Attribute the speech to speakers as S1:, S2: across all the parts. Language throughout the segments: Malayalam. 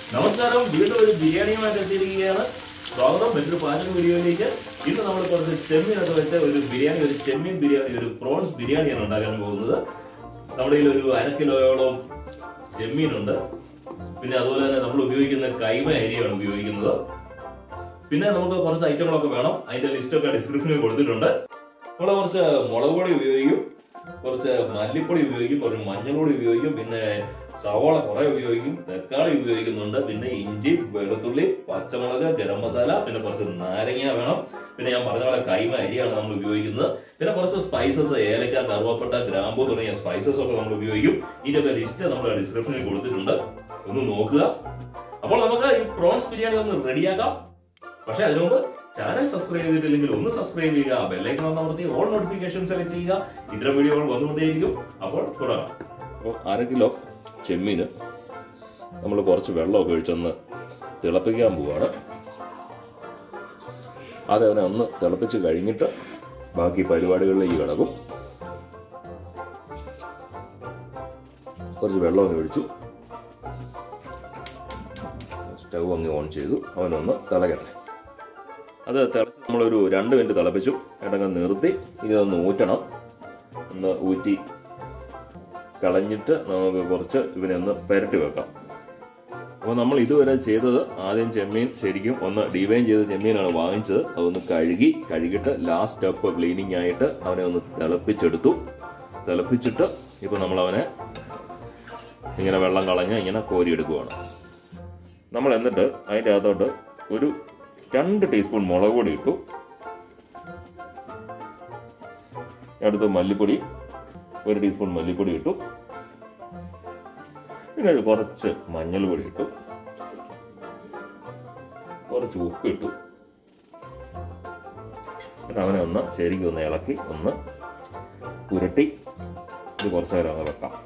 S1: നമസ്കാരം വീണ്ടും ഒരു ബിരിയാണിയുമായിട്ട് എത്തിയിരിക്കുകയാണ് സ്വാഗതം മറ്റൊരു പാചക വീഡിയോയിലേക്ക് ഇന്ന് നമ്മൾ കുറച്ച് ചെമ്മീനൊക്കെ വെച്ച ഒരു ബിരിയാണി ഒരു ചെമ്മീൻ ബിരിയാണി ഒരു പ്രോൺസ് ബിരിയാണിയാണ് ഉണ്ടാക്കാൻ പോകുന്നത് നമ്മുടെ കയ്യിൽ ഒരു അര കിലോയോളം ചെമ്മീനുണ്ട് പിന്നെ അതുപോലെ തന്നെ നമ്മൾ ഉപയോഗിക്കുന്ന കൈമ അരിയാണ് ഉപയോഗിക്കുന്നത് പിന്നെ നമുക്ക് കുറച്ച് ഐറ്റങ്ങളൊക്കെ വേണം അതിന്റെ ലിസ്റ്റൊക്കെ ഡിസ്ക്രിപ്ഷനിൽ കൊടുത്തിട്ടുണ്ട് നമ്മൾ കുറച്ച് മുളക് പൊടി ഉപയോഗിക്കും കുറച്ച് മല്ലിപ്പൊടി ഉപയോഗിക്കും കുറച്ച് മഞ്ഞൾപ്പൊടി ഉപയോഗിക്കും പിന്നെ സവാള കുറെ ഉപയോഗിക്കും തക്കാളി ഉപയോഗിക്കുന്നുണ്ട് പിന്നെ ഇഞ്ചി വെളുത്തുള്ളി പച്ചമുളക് ഗരം മസാല പിന്നെ കുറച്ച് നാരങ്ങ വേണം പിന്നെ ഞാൻ പറഞ്ഞ പോലെ കൈമ അരിയാണ് നമ്മൾ ഉപയോഗിക്കുന്നത് പിന്നെ കുറച്ച് സ്പൈസസ് ഏലക്ക കറുവപ്പട്ട ഗ്രാമ്പു തുടങ്ങിയ സ്പൈസസ് ഒക്കെ നമ്മൾ ഉപയോഗിക്കും ഇതിന്റെ ലിസ്റ്റ് നമ്മൾ ഡിസ്ക്രിപ്ഷനിൽ കൊടുത്തിട്ടുണ്ട് ഒന്ന് നോക്കുക അപ്പോൾ നമുക്ക് ഈ പ്രോൺസ് ബിരിയാണി ഒന്ന് റെഡിയാക്കാം പക്ഷെ അതിനു മുമ്പ് ചാനൽ സബ്സ്ക്രൈബ് ചെയ്തിട്ടില്ലെങ്കിൽ ഒന്ന് സബ്സ്ക്രൈബ് ചെയ്യുക ബെല്ലൈക്കൺ ഒന്ന് അമർത്തി ഓൾ നോട്ടിഫിക്കേഷൻ സെലക്ട് ചെയ്യുക ഇത്തരം വീഡിയോകൾ വന്നുകൊണ്ടേയിരിക്കും അപ്പോൾ തുടങ്ങാം അപ്പോൾ അര കിലോ ചെമ്മീന് നമ്മൾ കുറച്ച് വെള്ളമൊക്കെ ഒഴിച്ചൊന്ന് തിളപ്പിക്കാൻ പോവാണ് അത് അവനെ ഒന്ന് തിളപ്പിച്ച് കഴിഞ്ഞിട്ട് ബാക്കി പരിപാടികളിലേക്ക് കിടക്കും കുറച്ച് വെള്ളം അങ്ങ് ഒഴിച്ചു സ്റ്റൗ അങ്ങ് ഓൺ ചെയ്തു അവനൊന്ന് തിളക്കട്ടെ അത് തിളച്ച് നമ്മളൊരു രണ്ട് മിനിറ്റ് തിളപ്പിച്ചു ഇടങ്ങ് നിർത്തി ഇതൊന്ന് ഊറ്റണം ഒന്ന് ഊറ്റി കളഞ്ഞിട്ട് നമുക്ക് കുറച്ച് ഇവനെ ഒന്ന് പുരട്ടി വെക്കാം അപ്പോൾ നമ്മൾ ഇതുവരെ ചെയ്തത് ആദ്യം ചെമ്മീൻ ശരിക്കും ഒന്ന് ഡിവൈൻ ചെയ്ത ചെമ്മീനാണ് വാങ്ങിച്ചത് അതൊന്ന് കഴുകി കഴുകിയിട്ട് ലാസ്റ്റ് സ്റ്റെപ്പ് ക്ലീനിങ് ആയിട്ട് അവനെ ഒന്ന് തിളപ്പിച്ചെടുത്തു തിളപ്പിച്ചിട്ട് ഇപ്പോൾ നമ്മൾ അവനെ ഇങ്ങനെ വെള്ളം കളഞ്ഞ് ഇങ്ങനെ കോരിയെടുക്കുവാണ് നമ്മൾ എന്നിട്ട് അതിൻ്റെ അകത്തോട്ട് ഒരു രണ്ട് ടീസ്പൂൺ മുളക് പൊടി ഇട്ടു അടുത്ത് മല്ലിപ്പൊടി ഒരു ടീസ്പൂൺ മല്ലിപ്പൊടി ഇട്ടു പിന്നെ ഒരു കുറച്ച് മഞ്ഞൾപ്പൊടി ഇട്ടു കുറച്ച് ഉപ്പ് ഇട്ടു എന്നിട്ട് അവനെ ഒന്ന് ശരിക്കും ഒന്ന് ഇളക്കി ഒന്ന് പുരട്ടി ഇത് കുറച്ച് നേരം അങ്ങ് വെക്കാം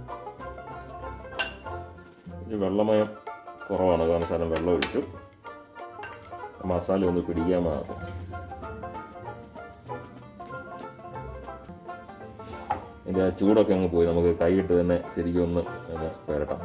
S1: ഇത് വെള്ളമയം കുറവാണ് കാരണം സാധനം വെള്ളം ഒഴിച്ചു മസാല ഒന്ന് പിടിക്കാൻ മാത്രം ഇതിൻ്റെ ആ ചൂടൊക്കെ അങ്ങ് പോയി നമുക്ക് കൈയിട്ട് തന്നെ ശരിക്കും ഒന്ന് അങ്ങ് പുരട്ടാം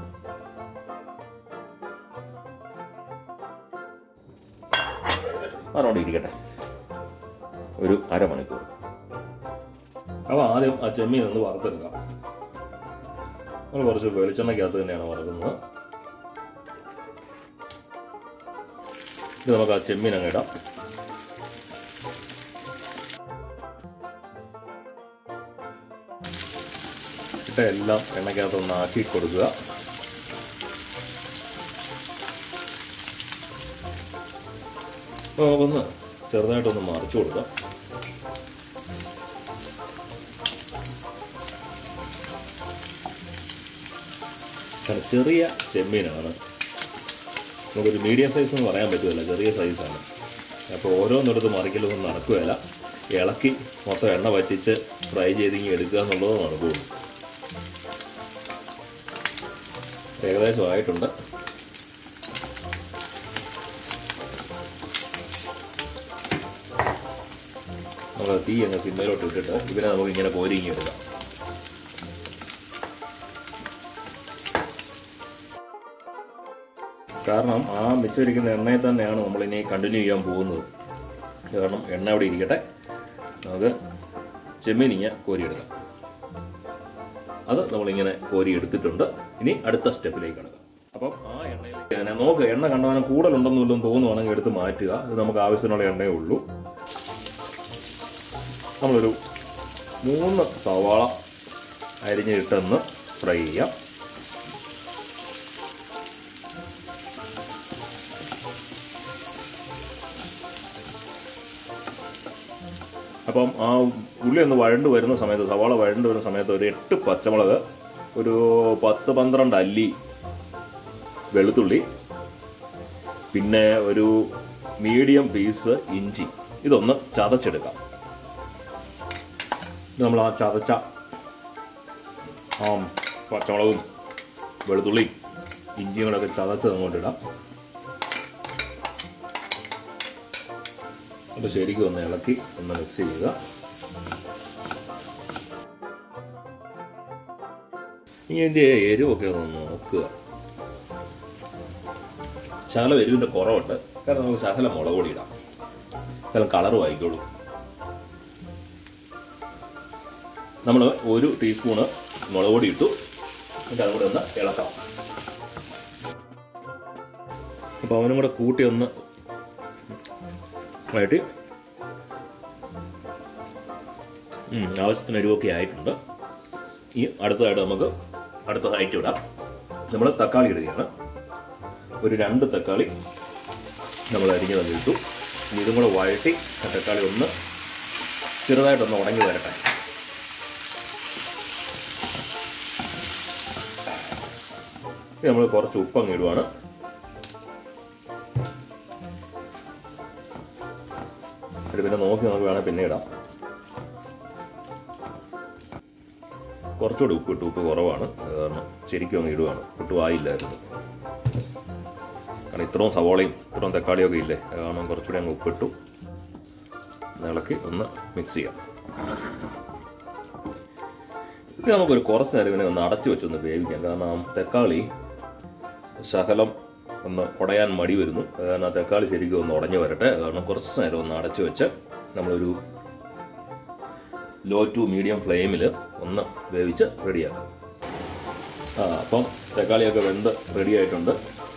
S1: അതിനോട് ഇരിക്കട്ടെ ഒരു അരമണിക്കൂർ അപ്പോൾ ആദ്യം ആ ചെമ്മീൻ ഒന്ന് വറുത്തെടുക്കാം നമ്മൾ കുറച്ച് വെളിച്ചെണ്ണയ്ക്കകത്ത് തന്നെയാണ് വറുക്കുന്നത് ഇത് നമുക്ക് ആ ചെമ്മീൻ അങ്ങ് ഇടാം ഇട്ട എല്ലാം എണ്ണയ്ക്കകത്ത് ഒന്ന് ആക്കി കൊടുക്കുക അപ്പോൾ നമുക്കൊന്ന് ചെറുതായിട്ടൊന്ന് മറിച്ചു കൊടുക്കാം കാരണം ചെറിയ ചെമ്മീനാണ് നമുക്കൊരു മീഡിയം സൈസ് എന്ന് പറയാൻ പറ്റുമല്ല ചെറിയ സൈസാണ് അപ്പോൾ ഓരോന്നിടത്ത് മറിക്കലൊന്നും നടക്കുകയില്ല ഇളക്കി മൊത്തം എണ്ണ വറ്റിച്ച് ഫ്രൈ ചെയ്തിങ്ങി എടുക്കുക എന്നുള്ളത് നടക്കുകയുള്ളൂ ഏകദേശം ആയിട്ടുണ്ട് നമ്മൾ തീ അങ്ങ് സിമ്മയിലോട്ട് ഇട്ടിട്ട് ഇവരെ നമുക്ക് ഇങ്ങനെ പോരിങ്ങി എടുക്കാം കാരണം ആ മിച്ചമിരിക്കുന്ന എണ്ണയിൽ തന്നെയാണ് നമ്മൾ ഇനി കണ്ടിന്യൂ ചെയ്യാൻ പോകുന്നത് കാരണം എണ്ണ അവിടെ ഇരിക്കട്ടെ നമുക്ക് ചെമ്മീനിങ്ങ കോരിയെടുക്കാം അത് നമ്മളിങ്ങനെ കോരി എടുത്തിട്ടുണ്ട് ഇനി അടുത്ത സ്റ്റെപ്പിലേക്ക് കിടക്കാം അപ്പം ആ എണ്ണയിലേക്ക് തന്നെ നോക്ക് എണ്ണ കണ്ടവനം കൂടുതലുണ്ടെന്നും തോന്നുവാണെങ്കിൽ എടുത്ത് മാറ്റുക ഇത് നമുക്ക് ആവശ്യത്തിനുള്ള എണ്ണയേ ഉള്ളൂ നമ്മളൊരു മൂന്ന് സവാള അരിഞ്ഞിട്ടൊന്ന് ഫ്രൈ ചെയ്യാം അപ്പം ആ ഉള്ളി ഒന്ന് വഴണ്ട് വരുന്ന സമയത്ത് സവാള വഴണ്ട് വരുന്ന സമയത്ത് ഒരു എട്ട് പച്ചമുളക് ഒരു പത്ത് പന്ത്രണ്ട് അല്ലി വെളുത്തുള്ളി പിന്നെ ഒരു മീഡിയം പീസ് ഇഞ്ചി ഇതൊന്ന് ചതച്ചെടുക്കാം ഇത് നമ്മൾ ആ ചതച്ച ആ പച്ചമുളകും വെളുത്തുള്ളി ഇഞ്ചിയും കൂടെ ഒക്കെ ചതച്ചത് അങ്ങോട്ടിടാം അപ്പോൾ ശരിക്കും ഒന്ന് ഇളക്കി ഒന്ന് മിക്സ് ചെയ്യുക ഇനി ഇതിൻ്റെ എരിവൊക്കെ ഒന്ന് നോക്കുക ശകലം എരിവിൻ്റെ കുറവുണ്ട് കാരണം നമുക്ക് ശകലം മുളക് പൊടി ഇടാം ശകലം കളറും ആയിക്കോളൂ നമ്മൾ ഒരു ടീസ്പൂണ് മുളക് പൊടി ഇട്ടു എന്നിട്ട് അതും കൂടെ ഒന്ന് ഇളക്കാം അപ്പോൾ അവനും കൂടെ കൂട്ടി ഒന്ന് വഴറ്റി ഉം, ആവശ്യത്തിന് എരിവൊക്കെ ആയിട്ടുണ്ട് ഈ അടുത്തതായിട്ട് നമുക്ക് അടുത്തതായിട്ട് ഇടാം നമ്മൾ തക്കാളി ഇടുകയാണ് ഒരു രണ്ട് തക്കാളി നമ്മൾ അരിഞ്ഞ് തന്നെ ഇട്ടു ഇനി ഇതും കൂടെ വഴറ്റി ആ തക്കാളി ഒന്ന് ചെറുതായിട്ടൊന്ന് ഉണങ്ങി വരട്ടെ ഇനി നമ്മൾ കുറച്ച് ഉപ്പങ്ങ് ഇടുവാണ് ഇത് പിന്നെ നോക്കി നമുക്ക് വേണേൽ പിന്നെ ഇടാം കുറച്ചുകൂടി ഉപ്പ് ഇട്ടു ഉപ്പ് കുറവാണ് അത് കാരണം ശരിക്കും അങ്ങ് ഇടുവാണ് ഒട്ടും ആയില്ലായിരുന്നു കാരണം ഇത്രയും സവോളയും ഇത്രയും തക്കാളിയൊക്കെ ഇല്ലേ അത് കാരണം കുറച്ചുകൂടി അങ്ങ് ഉപ്പിട്ടു ഒന്ന് ഇളക്കി ഒന്ന് മിക്സ് ചെയ്യാം ഇനി നമുക്കൊരു കുറച്ച് നേരം ഇവനെ ഒന്ന് അടച്ചു വെച്ചൊന്ന് വേവിക്കാം കാരണം ആ തക്കാളി ശകലം ഒന്ന് ഉടയാൻ മടി വരുന്നു അത് കാരണം ആ തക്കാളി ശരിക്കും ഒന്ന് ഉടഞ്ഞു വരട്ടെ അത് കാരണം കുറച്ച് നേരം ഒന്ന് അടച്ചു വെച്ച് നമ്മളൊരു ലോ ടു മീഡിയം ഫ്ലെയിമിൽ ഒന്ന് വേവിച്ച് റെഡിയാക്കാം ആ അപ്പം തക്കാളിയൊക്കെ വെന്ത് റെഡി ആയിട്ടുണ്ട്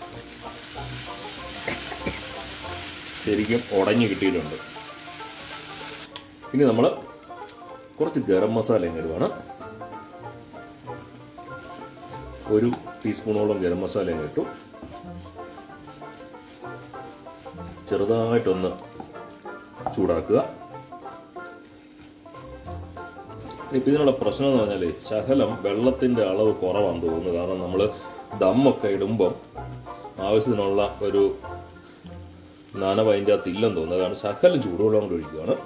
S1: ശരിക്കും ഉടഞ്ഞു കിട്ടിയിട്ടുണ്ട് ഇനി നമ്മൾ കുറച്ച് ഗരം മസാല ഇങ്ങ് ഇടുവാണ് ഒരു ടീസ്പൂണോളം ഗരം മസാല അങ്ങ് ഇട്ടു ചെറുതായിട്ടൊന്ന് ചൂടാക്കുക ഇപ്പം ഇതിനുള്ള പ്രശ്നം എന്ന് പറഞ്ഞാൽ ശകലം വെള്ളത്തിൻ്റെ അളവ് കുറവാന്ന് തോന്നുന്നു കാരണം നമ്മൾ ദമ്മൊക്കെ ഇടുമ്പം ആവശ്യത്തിനുള്ള ഒരു നനവ് അതിൻ്റെ അകത്ത് ഇല്ലെന്ന് തോന്നുന്നു കാരണം ശകലം ചൂടുവെള്ളം കൊണ്ട് ഒഴിക്കുകയാണ്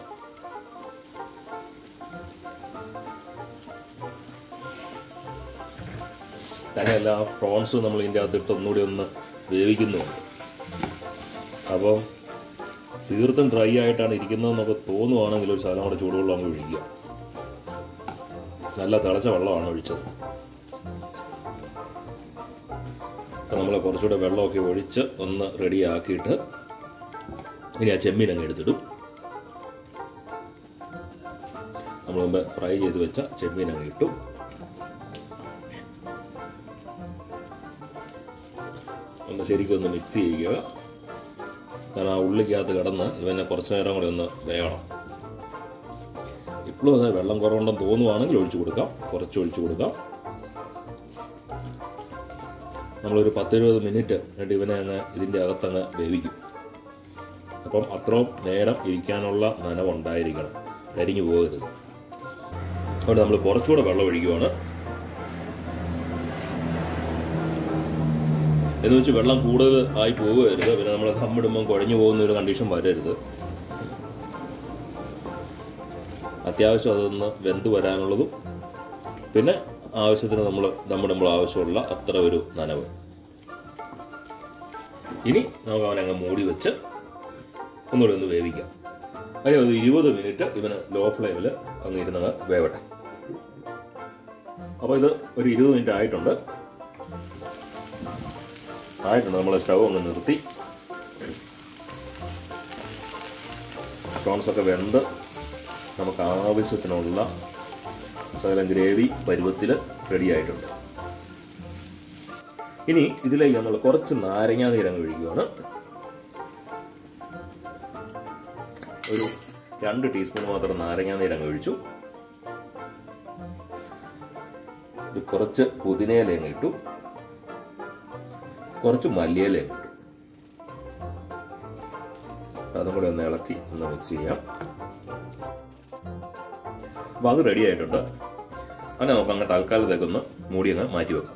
S1: തന്നെയല്ല പ്രോൺസ് നമ്മൾ ഇതിൻ്റെ അകത്ത് ഇട്ട് ഒന്നുകൂടി ഒന്ന് വേവിക്കുന്നുണ്ട് അപ്പം തീർത്തും ഡ്രൈ ആയിട്ടാണ് ഇരിക്കുന്നതെന്നൊക്കെ തോന്നുവാണെങ്കിൽ ഒരു ശകലം കൂടെ ചൂടുവെള്ളം അങ്ങ് ഒഴിക്കുക നല്ല തിളച്ച വെള്ളമാണ് ഒഴിച്ചത് നമ്മൾ കുറച്ചുകൂടെ വെള്ളമൊക്കെ ഒഴിച്ച് ഒന്ന് റെഡിയാക്കിയിട്ട് ഇനി ആ ചെമ്മീൻ അങ്ങ് എടുത്തിടും നമ്മൾ മുമ്പ് ഫ്രൈ ചെയ്ത് വെച്ച ചെമ്മീൻ അങ്ങ് ഇട്ടു ഒന്ന് ശരിക്കും ഒന്ന് മിക്സ് ചെയ്യുക കാരണം ആ ഉള്ളിക്കകത്ത് കിടന്ന് ഇവനെ കുറച്ച് നേരം കൂടെ ഒന്ന് വേകണം ഇപ്പോഴും അതെ വെള്ളം കുറവുണ്ടെന്ന് തോന്നുവാണെങ്കിൽ ഒഴിച്ചു കൊടുക്കാം കുറച്ച് ഒഴിച്ചു കൊടുക്കാം നമ്മളൊരു പത്തിരുപത് മിനിറ്റ് എന്നിട്ട് ഇവനെ അങ്ങ് ഇതിൻ്റെ അകത്തങ്ങ് വേവിക്കും അപ്പം അത്രയും നേരം ഇരിക്കാനുള്ള നനവുണ്ടായിരിക്കണം കരിഞ്ഞു പോകരുത് അവിടെ നമ്മൾ കുറച്ചുകൂടെ വെള്ളം ഒഴിക്കുവാണ് എന്ന് വെച്ച് വെള്ളം കൂടുതൽ ആയി പോകരുത് പിന്നെ നമ്മൾ ദമ്മിടുമ്പം കുഴഞ്ഞു പോകുന്ന ഒരു കണ്ടീഷൻ വരരുത് അത്യാവശ്യം അതൊന്ന് വെന്ത് വരാനുള്ളതും പിന്നെ ആവശ്യത്തിന് നമ്മൾ ദമ്മിടുമ്പോൾ ആവശ്യമുള്ള അത്ര ഒരു നനവ് ഇനി നമുക്ക് അവനെ അങ്ങ് മൂടി വെച്ച് ഒന്നുകൂടി ഒന്ന് വേവിക്കാം അതിന് ഒരു ഇരുപത് മിനിറ്റ് ഇവന് ലോ ഫ്ലെയിമിൽ അങ്ങ് ഇരുന്നങ്ങ് വേവട്ടെ അപ്പോൾ ഇത് ഒരു ഇരുപത് മിനിറ്റ് ആയിട്ടുണ്ട് ആയിട്ടുണ്ട് നമ്മൾ സ്റ്റവ് ഒന്ന് നിർത്തി പ്രോൺസ് ഒക്കെ വെന്ത് നമുക്ക് ആവശ്യത്തിനുള്ള സകലം ഗ്രേവി പരുവത്തിൽ റെഡി ആയിട്ടുണ്ട് ഇനി ഇതിലേക്ക് നമ്മൾ കുറച്ച് നാരങ്ങാ നീരങ്ങ് ഒഴിക്കുകയാണ് ഒരു രണ്ട് ടീസ്പൂൺ മാത്രം നാരങ്ങാ നീരങ്ങ് ഒഴിച്ചു ഒരു കുറച്ച് പുതിനയിലങ്ങ് ഇട്ടു കുറച്ച് മല്ലിയിലങ്ങ് ഇട്ടു അതും കൂടെ ഒന്ന് ഇളക്കി ഒന്ന് മിക്സ് ചെയ്യാം അപ്പോൾ അത് റെഡി ആയിട്ടുണ്ട് അങ്ങനെ നമുക്ക് അങ്ങ് തൽക്കാലത്തേക്ക് ഒന്ന് മൂടി അങ്ങ് മാറ്റി വെക്കാം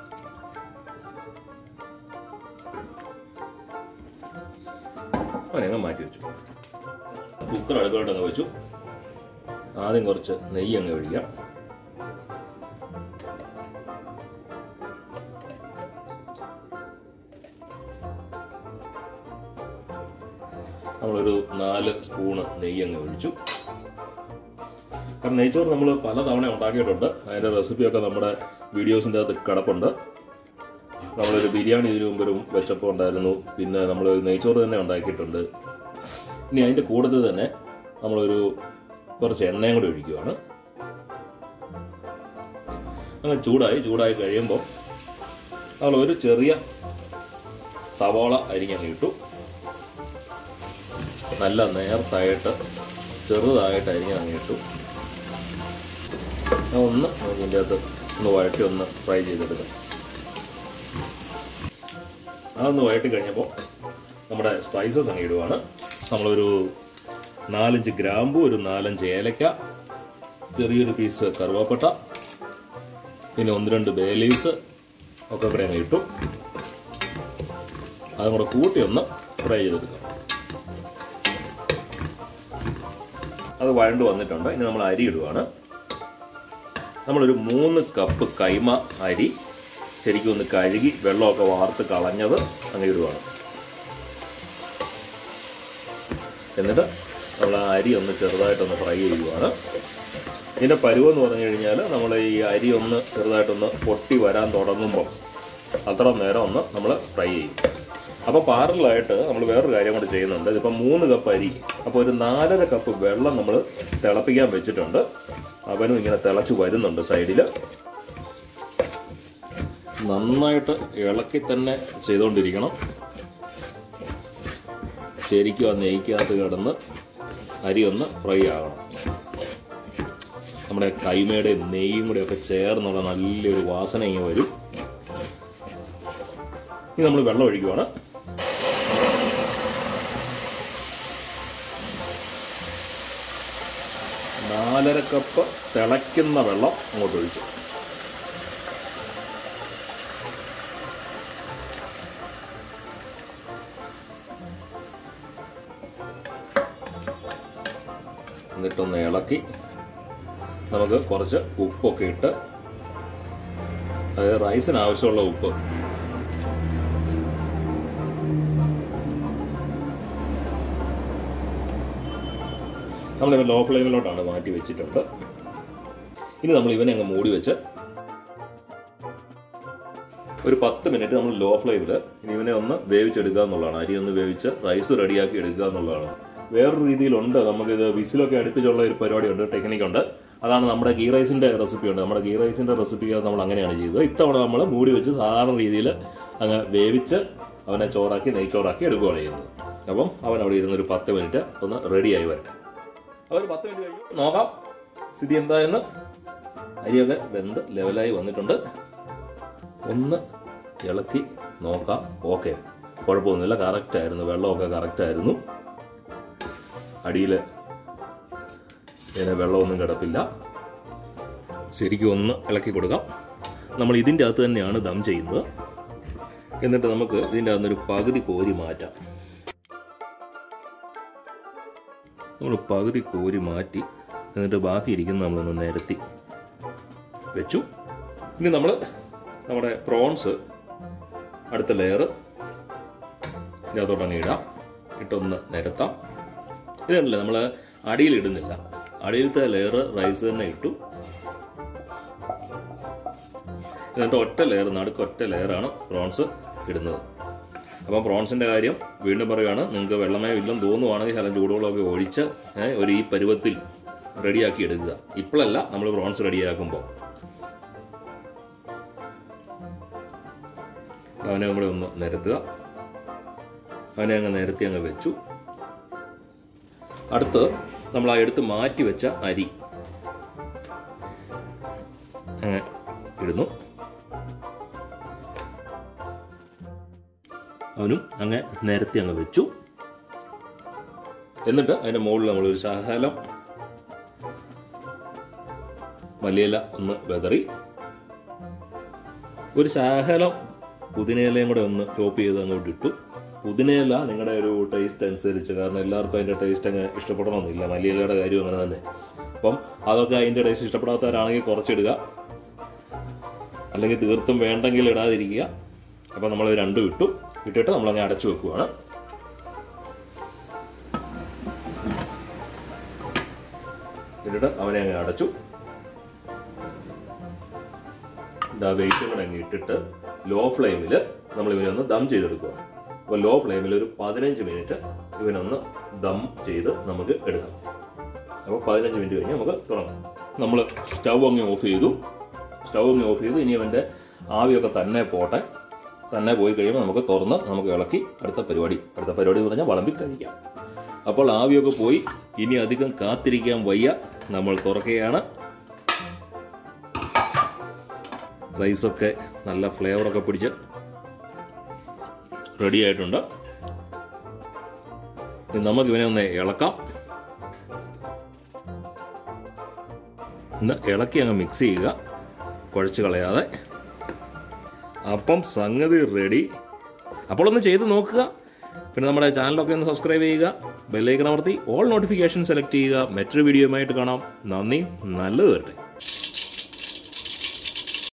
S1: അങ്ങനെ അങ്ങ് മാറ്റി വെച്ചു കുക്കർ അടുക്കളോട്ട് അങ്ങ് വെച്ചു ആദ്യം കുറച്ച് നെയ്യ് അങ്ങ് ഒഴിക്കാം നമ്മളൊരു നാല് സ്പൂണ് നെയ്യ് അങ്ങ് ഒഴിച്ചു കാരണം നെയ്ച്ചോറ് നമ്മൾ പല തവണ ഉണ്ടാക്കിയിട്ടുണ്ട് അതിൻ്റെ റെസിപ്പിയൊക്കെ നമ്മുടെ വീഡിയോസിൻ്റെ അകത്ത് കിടപ്പുണ്ട് നമ്മളൊരു ബിരിയാണി ഇതിനു മുമ്പ് വെച്ചപ്പോൾ ഉണ്ടായിരുന്നു പിന്നെ നമ്മൾ നെയ്ച്ചോറ് തന്നെ ഉണ്ടാക്കിയിട്ടുണ്ട് ഇനി അതിൻ്റെ കൂടുതൽ തന്നെ നമ്മളൊരു കുറച്ച് എണ്ണയും കൂടി ഒഴിക്കുകയാണ് അങ്ങനെ ചൂടായി ചൂടായി കഴിയുമ്പോൾ നമ്മൾ ഒരു ചെറിയ സവാള അരിഞ്ഞങ്ങ് ഇട്ടു നല്ല നേർത്തായിട്ട് ചെറുതായിട്ട് അരിഞ്ഞങ്ങ് ഇട്ടു ഒന്ന് ഇതിൻ്റെ അകത്ത് ഒന്ന് വഴറ്റി ഒന്ന് ഫ്രൈ ചെയ്തെടുക്കാം അതൊന്ന് വഴറ്റി കഴിഞ്ഞപ്പോൾ നമ്മുടെ സ്പൈസസ് അങ്ങ് ഇടുവാണ് നമ്മളൊരു നാലഞ്ച് ഗ്രാമ്പു ഒരു നാലഞ്ച് ഏലക്ക ചെറിയൊരു പീസ് കറുവാപ്പട്ട പിന്നെ ഒന്ന് രണ്ട് ബേ ലീവ്സ് ഒക്കെ കൂടെ അങ്ങ് ഇട്ടു അതും കൂടെ കൂട്ടി ഒന്ന് ഫ്രൈ ചെയ്തെടുക്കാം അത് വഴണ്ട് വന്നിട്ടുണ്ട് ഇനി നമ്മൾ അരി ഇടുവാണ് നമ്മളൊരു മൂന്ന് കപ്പ് കൈമ അരി ശരിക്കും ഒന്ന് കഴുകി വെള്ളമൊക്കെ വാർത്ത് കളഞ്ഞത് അങ്ങ് ഇടുവാണ് എന്നിട്ട് നമ്മൾ ആ അരി ഒന്ന് ചെറുതായിട്ടൊന്ന് ഫ്രൈ ചെയ്യുവാണ് ഇതിൻ്റെ പരുവെന്ന് പറഞ്ഞു കഴിഞ്ഞാൽ നമ്മൾ ഈ അരി ഒന്ന് ചെറുതായിട്ടൊന്ന് പൊട്ടി വരാൻ തുടങ്ങുമ്പോൾ അത്ര നേരം ഒന്ന് നമ്മൾ ഫ്രൈ ചെയ്യും അപ്പോൾ പാരലായിട്ട് നമ്മൾ വേറൊരു കാര്യം കൂടി ചെയ്യുന്നുണ്ട് ഇതിപ്പോൾ മൂന്ന് കപ്പ് അരി അപ്പോൾ ഒരു നാലര കപ്പ് വെള്ളം നമ്മൾ തിളപ്പിക്കാൻ വെച്ചിട്ടുണ്ട് അവനും ഇങ്ങനെ തിളച്ച് വരുന്നുണ്ട് സൈഡിൽ നന്നായിട്ട് ഇളക്കി തന്നെ ചെയ്തുകൊണ്ടിരിക്കണം ശരിക്കും ആ നെയ്ക്കകത്ത് കിടന്ന് അരി ഒന്ന് ഫ്രൈ ആകണം നമ്മുടെ കൈമയുടെയും നെയ്യും കൂടെ ഒക്കെ ചേർന്നുള്ള നല്ലൊരു വാസന ഇങ്ങനെ വരും ഇനി നമ്മൾ വെള്ളം ഒഴിക്കുവാണ് നാലര കപ്പ് തിളയ്ക്കുന്ന വെള്ളം അങ്ങോട്ട് ഒഴിച്ചു എന്നിട്ടൊന്ന് ഇളക്കി നമുക്ക് കുറച്ച് ഉപ്പൊക്കെ ഇട്ട് അതായത് റൈസിന് ആവശ്യമുള്ള ഉപ്പ് നമ്മളിവൻ ലോ ഫ്ലെയിമിലോട്ടാണ് മാറ്റി വെച്ചിട്ടുണ്ട് ഇനി നമ്മൾ ഇവനെ അങ്ങ് മൂടി വെച്ച് ഒരു പത്ത് മിനിറ്റ് നമ്മൾ ലോ ഫ്ലെയിമിൽ ഇനി ഇവനെ ഒന്ന് വേവിച്ചെടുക്കുക എന്നുള്ളതാണ് അരി ഒന്ന് വേവിച്ച് റൈസ് റെഡിയാക്കി എടുക്കുക എന്നുള്ളതാണ് വേറൊരു രീതിയിലുണ്ട് നമുക്കിത് വിസിലൊക്കെ അടുപ്പിച്ചുള്ള ഒരു പരിപാടിയുണ്ട് ടെക്നിക്കുണ്ട് അതാണ് നമ്മുടെ ഗീ റൈസിന്റെ റെസിപ്പി ഉണ്ട് നമ്മുടെ ഗീ റൈസിന്റെ റെസിപ്പി നമ്മൾ അങ്ങനെയാണ് ചെയ്തത് ഇത്തവണ നമ്മൾ മൂടി വെച്ച് സാധാരണ രീതിയിൽ അങ്ങ് വേവിച്ച് അവനെ ചോറാക്കി നെയ്ച്ചോറാക്കി എടുക്കുകയാണ് ചെയ്യുന്നത് അപ്പം അവൻ അവിടെ ഇരുന്ന് ഒരു പത്ത് മിനിറ്റ് ഒന്ന് റെഡിയായി വരട്ടെ അവർ പത്ത് മിനിറ്റ് കഴിഞ്ഞു നോക്കാം സ്ഥിതി എന്തായെന്ന് അരിയൊക്കെ വെന്ത് ലെവലായി വന്നിട്ടുണ്ട് ഒന്ന് ഇളക്കി നോക്കാം ഓക്കെ കുഴപ്പമൊന്നുമില്ല കറക്റ്റ് ആയിരുന്നു വെള്ളമൊക്കെ കറക്റ്റ് ആയിരുന്നു അടിയിൽ ഇങ്ങനെ വെള്ളമൊന്നും കിടപ്പില്ല ശരിക്കും ഒന്ന് ഇളക്കി കൊടുക്കാം നമ്മൾ ഇതിൻ്റെ അകത്ത് തന്നെയാണ് ദം ചെയ്യുന്നത് എന്നിട്ട് നമുക്ക് ഇതിൻ്റെ അകത്തൊരു പകുതി കോരി മാറ്റാം നമ്മൾ പകുതി കോരി മാറ്റി എന്നിട്ട് ബാക്കി ഇരിക്കുന്ന നമ്മളൊന്ന് നിരത്തി വെച്ചു ഇനി നമ്മൾ നമ്മുടെ പ്രോൺസ് അടുത്ത ലെയർ ഇതിനകത്തോട്ടങ്ങ് ഇടാം ഇട്ടൊന്ന് നിരത്താം ഇതല്ലേ നമ്മൾ അടിയിൽ ഇടുന്നില്ല അടിയിലത്തെ ലെയർ റൈസ് തന്നെ ഇട്ടു എന്നിട്ട് ഒറ്റ ലെയർ നടുക്ക് ഒറ്റ ലെയറാണ് പ്രോൺസ് ഇടുന്നത് അപ്പം പ്രോൺസിന്റെ കാര്യം വീണ്ടും പറയുകയാണ് നിങ്ങൾക്ക് വെള്ളമയം ഇല്ലെന്ന് തോന്നുവാണെങ്കിൽ ശകലം ചൂടുവെള്ളമൊക്കെ ഒഴിച്ച് ഏ, ഒരു ഈ പരുവത്തിൽ റെഡിയാക്കി എടുക്കുക ഇപ്പോഴല്ല നമ്മൾ പ്രോൺസ് റെഡിയാക്കുമ്പോൾ അവനെ കൂടെ ഒന്ന് നിരത്തുക അവനെ അങ്ങ് നിരത്തി അങ്ങ് വെച്ചു അടുത്ത് നമ്മൾ ആ എടുത്ത് മാറ്റി വെച്ച അരി അങ്ങനെ ഇടുന്നു അവനും അങ്ങ് നിരത്തി അങ്ങ് വെച്ചു എന്നിട്ട് അതിൻ്റെ മുകളിൽ നമ്മളൊരു ശകലം മല്ലിയില ഒന്ന് വെതറി ഒരു ശകലം പുതിനയിലയും കൂടെ ഒന്ന് ചോപ്പ് ചെയ്ത് അങ്ങോട്ട് ഇട്ടു പുതിനയില നിങ്ങളുടെ ഒരു ടേസ്റ്റ് അനുസരിച്ച് കാരണം എല്ലാവർക്കും അതിൻ്റെ ടേസ്റ്റ് അങ്ങ് ഇഷ്ടപ്പെടണമെന്നില്ല മല്ലിയിലയുടെ കാര്യം അങ്ങനെ തന്നെ അപ്പം അതൊക്കെ അതിൻ്റെ ടേസ്റ്റ് ഇഷ്ടപ്പെടാത്തവരാണെങ്കിൽ കുറച്ചിടുക അല്ലെങ്കിൽ തീർത്തും വേണ്ടെങ്കിൽ ഇടാതിരിക്കുക അപ്പം നമ്മൾ രണ്ടും ഇട്ടു ഇട്ടിട്ട് നമ്മളങ്ങ് അടച്ചു വെക്കുവാണ് ഇട്ടിട്ട് അവനെ അങ്ങ് അടച്ചു ഇതാ വെയിറ്റും കൂടെ അങ്ങ് ഇട്ടിട്ട് ലോ ഫ്ലെയിമിൽ നമ്മൾ ഇവനൊന്ന് ദം ചെയ്തെടുക്കുക അപ്പോൾ ലോ ഫ്ലെയിമിൽ ഒരു പതിനഞ്ച് മിനിറ്റ് ഇവനൊന്ന് ദം ചെയ്ത് നമുക്ക് എടുക്കാം അപ്പോൾ പതിനഞ്ച് മിനിറ്റ് കഴിഞ്ഞ് നമുക്ക് തുടങ്ങാം നമ്മൾ സ്റ്റൗ അങ്ങ് ഓഫ് ചെയ്തു സ്റ്റൗ അങ്ങ് ഓഫ് ചെയ്തു ഇനി അവൻ്റെ ആവിയൊക്കെ തന്നെ പോട്ടെ തന്നെ പോയി കഴിയുമ്പോൾ നമുക്ക് തുറന്ന് നമുക്ക് ഇളക്കി അടുത്ത പരിപാടി അടുത്ത പരിപാടി എന്ന് പറഞ്ഞാൽ വിളമ്പി കഴിക്കാം അപ്പോൾ ആവിയൊക്കെ പോയി ഇനി അധികം കാത്തിരിക്കാൻ വയ്യ നമ്മൾ തുറക്കുകയാണ് റൈസൊക്കെ നല്ല ഫ്ലേവറൊക്കെ പിടിച്ച് റെഡി ആയിട്ടുണ്ട് ഇനി നമുക്ക് ഇവനെ ഒന്ന് ഇളക്കാം ഒന്ന് ഇളക്കി അങ്ങ് മിക്സ് ചെയ്യുക കുഴച്ച് കളയാതെ അപ്പം സംഗതി റെഡി അപ്പോൾ ഒന്ന് ചെയ്ത് നോക്കുക പിന്നെ നമ്മുടെ ചാനലൊക്കെ ഒന്ന് സബ്സ്ക്രൈബ് ചെയ്യുക ബെല്ലൈക്കൺ അമർത്തി ഓൾ നോട്ടിഫിക്കേഷൻ സെലക്ട് ചെയ്യുക മറ്റൊരു വീഡിയോയുമായിട്ട് കാണാം നന്ദി നല്ലത് വരട്ടെ